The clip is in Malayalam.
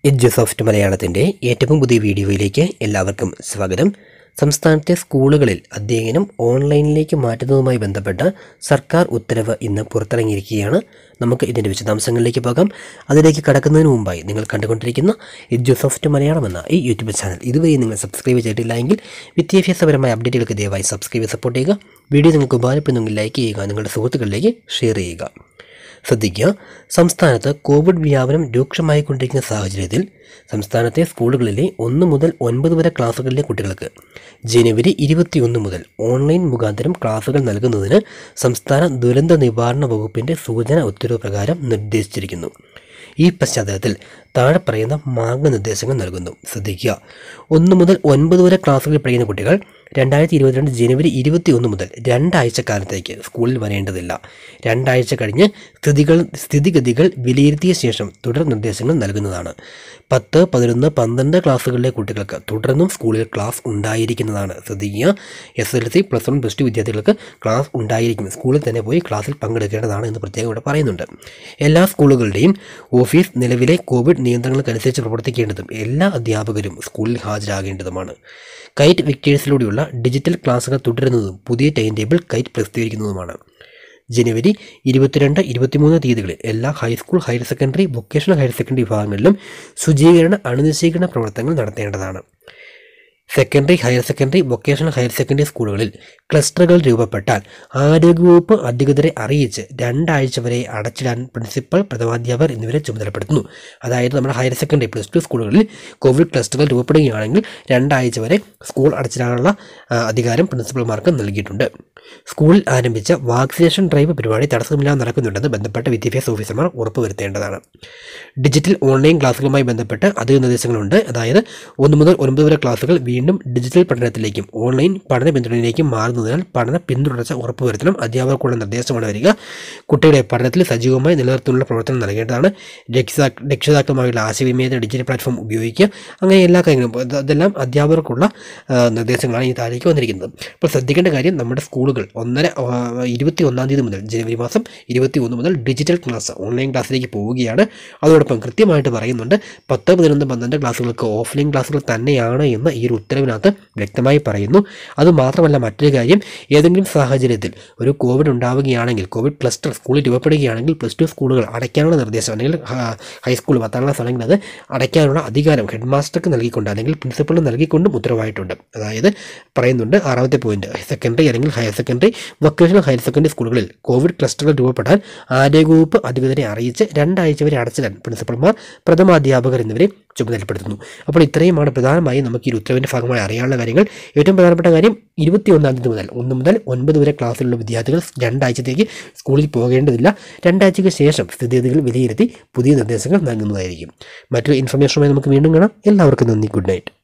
എഡ്ജുസോഫ്റ്റ് മലയാളത്തിൻ്റെ ഏറ്റവും പുതിയ വീഡിയോയിലേക്ക് എല്ലാവർക്കും സ്വാഗതം സംസ്ഥാനത്തെ സ്കൂളുകളിൽ അധ്യയനം ഓൺലൈനിലേക്ക് മാറ്റുന്നതുമായി ബന്ധപ്പെട്ട സർക്കാർ ഉത്തരവ് ഇന്ന് പുറത്തിറങ്ങിയിരിക്കുകയാണ് നമുക്ക് ഇതിൻ്റെ വിശദാംശങ്ങളിലേക്ക് പോകാം അതിലേക്ക് കടക്കുന്നതിന് മുമ്പായി നിങ്ങൾ കണ്ടുകൊണ്ടിരിക്കുന്ന എഡ്ജുസോഫ്റ്റ് മലയാളം എന്ന ഈ യൂട്യൂബ് ചാനൽ ഇതുവരെ നിങ്ങൾ സബ്സ്ക്രൈബ് ചെയ്തിട്ടില്ല എങ്കിൽ വിദ്യാഭ്യാസപരമായ അപ്ഡേറ്റുകൾക്ക് ദയവായി സബ്സ്ക്രൈബ് സപ്പോർട്ട് ചെയ്യുക വീഡിയോ നിങ്ങൾക്ക് ഉപകാരപ്പെടുന്നെങ്കിൽ ലൈക്ക് ചെയ്യുക നിങ്ങളുടെ സുഹൃത്തുക്കളിലേക്ക് ഷെയർ ചെയ്യുക ശ്രദ്ധിക്കുക സംസ്ഥാനത്ത് കോവിഡ് വ്യാപനം രൂക്ഷമായിക്കൊണ്ടിരിക്കുന്ന സാഹചര്യത്തിൽ സംസ്ഥാനത്തെ സ്കൂളുകളിലെ ഒന്ന് മുതൽ ഒൻപത് വരെ ക്ലാസ്സുകളിലെ കുട്ടികൾക്ക് ജനുവരി ഇരുപത്തിയൊന്ന് മുതൽ ഓൺലൈൻ മുഖാന്തരം ക്ലാസുകൾ നൽകുന്നതിന് സംസ്ഥാന ദുരന്ത നിവാരണ വകുപ്പിൻ്റെ സൂചന ഉത്തരവ് പ്രകാരം നിർദ്ദേശിച്ചിരിക്കുന്നു ഈ പശ്ചാത്തലത്തിൽ താഴെ പറയുന്ന മാർഗനിർദ്ദേശങ്ങൾ നൽകുന്നു ശ്രദ്ധിക്കുക ഒന്ന് മുതൽ ഒൻപത് വരെ ക്ലാസ്സുകളിൽ പഠിക്കുന്ന കുട്ടികൾ രണ്ടായിരത്തി ഇരുപത്തിരണ്ട് ജനുവരി ഇരുപത്തി ഒന്ന് മുതൽ രണ്ടാഴ്ച കാലത്തേക്ക് സ്കൂളിൽ വരേണ്ടതില്ല രണ്ടാഴ്ച കഴിഞ്ഞ് സ്ഥിതികൾ സ്ഥിതിഗതികൾ വിലയിരുത്തിയ ശേഷം തുടർ നിർദ്ദേശങ്ങൾ നൽകുന്നതാണ് പത്ത് പതിനൊന്ന് പന്ത്രണ്ട് ക്ലാസ്സുകളിലെ കുട്ടികൾക്ക് തുടർന്നും സ്കൂളിൽ ക്ലാസ് ഉണ്ടായിരിക്കുന്നതാണ് ശ്രദ്ധിക്കുക S L C plus one plus two വിദ്യാർത്ഥികൾക്ക് ക്ലാസ് ഉണ്ടായിരിക്കും സ്കൂളിൽ തന്നെ പോയി ക്ലാസ്സിൽ പങ്കെടുക്കേണ്ടതാണ് എന്ന് പ്രത്യേകം ഇവിടെ പറയുന്നുണ്ട് എല്ലാ സ്കൂളുകളുടെയും ഓഫീസ് നിലവിലെ കോവിഡ് നിയന്ത്രണങ്ങൾക്കനുസരിച്ച് പ്രവർത്തിക്കേണ്ടതും എല്ലാ അധ്യാപകരും സ്കൂളിൽ ഹാജരാകേണ്ടതുമാണ് കൈറ്റ് വിക്ടേഴ്സിലൂടെയുള്ള ഡിജിറ്റൽ ക്ലാസുകൾ തുടരുന്നതും പുതിയ ടൈം ടേബിൾ കൈറ്റ് പ്രസിദ്ധീകരിക്കുന്നതുമാണ് ജനുവരി ഇരുപത്തിരണ്ട് ഇരുപത്തിമൂന്ന് തീയതികളിൽ എല്ലാ high school higher secondary vocational higher secondary വിഭാഗങ്ങളിലും ശുചീകരണ അണുനശീകരണ പ്രവർത്തനങ്ങൾ നടത്തേണ്ടതാണ് secondary higher secondary vocational higher secondary സ്കൂളുകളിൽ ക്ലസ്റ്ററുകൾ രൂപപ്പെട്ടാൽ ആരോഗ്യവകുപ്പ് അധികൃതരെ അറിയിച്ച് രണ്ടാഴ്ച വരെ അടച്ചിടാൻ പ്രിൻസിപ്പൽ പ്രഥമാധ്യാപകർ എന്നിവരെ ചുമതലപ്പെടുത്തുന്നു അതായത് നമ്മുടെ ഹയർ സെക്കൻഡറി പ്ലസ് ടു സ്കൂളുകളിൽ കോവിഡ് ക്ലസ്റ്ററുകൾ രൂപപ്പെടുകയാണെങ്കിൽ രണ്ടാഴ്ച വരെ സ്കൂൾ അടച്ചിടാനുള്ള ആ, അധികാരം പ്രിൻസിപ്പൽമാർക്ക് നൽകിയിട്ടുണ്ട് സ്കൂളിൽ ആരംഭിച്ച വാക്സിനേഷൻ ഡ്രൈവ് പരിപാടി തടസ്സമില്ലാതെ നടക്കുന്നുണ്ടെന്ന് ബന്ധപ്പെട്ട വിദ്യാഭ്യാസ ഓഫീസർമാർ ഉറപ്പുവരുത്തേണ്ടതാണ് ഡിജിറ്റൽ ഓൺലൈൻ ക്ലാസ്സുകളുമായി ബന്ധപ്പെട്ട് അധിക നിർദ്ദേശങ്ങളുണ്ട് അതായത് ഒന്ന് മുതൽ ഒൻപത് വരെ ക്ലാസ്സുകൾ വീണ്ടും ഡിജിറ്റൽ പഠനത്തിലേക്കും ഓൺലൈൻ പഠന പിന്തുണയിലേക്കും മാറുന്നതിനാൽ പഠന പിന്തുടർച്ച ഉറപ്പുവരുത്തണം അധ്യാപകർക്കുള്ള നിർദ്ദേശമാണ് വരിക കുട്ടികളെ പഠനത്തിൽ സജീവമായി നിലനിർത്തുന്നുള്ള പ്രവർത്തനം നൽകേണ്ടതാണ് രക്ഷിതാ രക്ഷിതാക്കളുമായുള്ള ആശയവിനിമയത്തിന് ഡിജിറ്റൽ പ്ലാറ്റ്ഫോം ഉപയോഗിക്കുക അങ്ങനെ എല്ലാ കാര്യങ്ങളും ഇത് ഇതെല്ലാം അധ്യാപകർക്കുള്ള ആ, നിർദ്ദേശങ്ങളാണ് ഈ താഴേക്ക് വന്നിരിക്കുന്നത് അപ്പോൾ ശ്രദ്ധിക്കേണ്ട കാര്യം നമ്മുടെ സ്കൂളുകൾ ഒന്നര ആ, ഇരുപത്തി ഒന്നാം തീയതി മുതൽ ജനുവരി മാസം ഇരുപത്തി ഒന്ന് മുതൽ ഡിജിറ്റൽ ക്ലാസ് ഓൺലൈൻ ക്ലാസ്സിലേക്ക് പോവുകയാണ് അതോടൊപ്പം കൃത്യമായിട്ട് പറയുന്നുണ്ട് പത്ത് പതിനൊന്ന് പന്ത്രണ്ട് ക്ലാസ്സുകൾക്ക് ഓഫ്ലൈൻ ക്ലാസ്സുകൾ തന്നെയാണ് എന്ന് ഈ ഒരു ഉത്തരവിനകത്ത് വ്യക്തമായി പറയുന്നു അതുമാത്രമല്ല മറ്റൊരു കാര്യം ഏതെങ്കിലും സാഹചര്യത്തിൽ ഒരു കോവിഡ് ഉണ്ടാവുകയാണെങ്കിൽ കോവിഡ് ക്ലസ്റ്റർ സ്കൂളിൽ രൂപപ്പെടുകയാണെങ്കിൽ പ്ലസ് ടു സ്കൂളുകൾ അടയ്ക്കാനുള്ള നിർദ്ദേശം അല്ലെങ്കിൽ ഹ- ഹൈസ്കൂൾ പത്താം ക്ലാസ് ആണെങ്കിൽ അത് അടയ്ക്കാനുള്ള അധികാരം ഹെഡ് മാസ്റ്റർക്ക് നൽകിക്കൊണ്ട് അല്ലെങ്കിൽ പ്രിൻസിപ്പളിന് നൽകിക്കൊണ്ടും ഉത്തരവായിട്ടുണ്ട് അതായത് പറയുന്നുണ്ട് ആറാമത്തെ പോയിന്റ് സെക്കൻഡറി അല്ലെങ്കിൽ higher secondary vocational higher secondary സ്കൂളുകളിൽ കോവിഡ് ക്ലസ്റ്ററുകൾ രൂപപ്പെട്ടാൽ ആരോഗ്യവകുപ്പ് അധികൃതരെ അറിയിച്ച് രണ്ടാഴ്ച വരെ അടച്ചിടാൻ പ്രിൻസിപ്പൽമാർ പ്രഥമാധ്യാപകർ എന്നിവരെ ചുമതലപ്പെടുത്തുന്നു അപ്പോൾ ഇത്രയുമാണ് പ്രധാനമായും നമുക്ക് ഈ ഒരു ഉത്തരവിൻ്റെ ഭാഗമായി അറിയാനുള്ള കാര്യങ്ങൾ ഏറ്റവും പ്രധാനപ്പെട്ട കാര്യം ഇരുപത്തി ഒന്നാം തീയതി മുതൽ ഒന്ന് മുതൽ ഒൻപത് വരെ ക്ലാസ്സിലുള്ള വിദ്യാർത്ഥികൾ രണ്ടാഴ്ചത്തേക്ക് സ്കൂളിൽ പോകേണ്ടതില്ല രണ്ടാഴ്ചയ്ക്ക് ശേഷം സ്ഥിതിഗതികൾ വിലയിരുത്തി പുതിയ നിർദ്ദേശങ്ങൾ നൽകുന്നതായിരിക്കും മറ്റൊരു ഇൻഫർമേഷനുമായി നമുക്ക് വീണ്ടും കാണാം എല്ലാവർക്കും നന്ദി ഗുഡ് നൈറ്റ്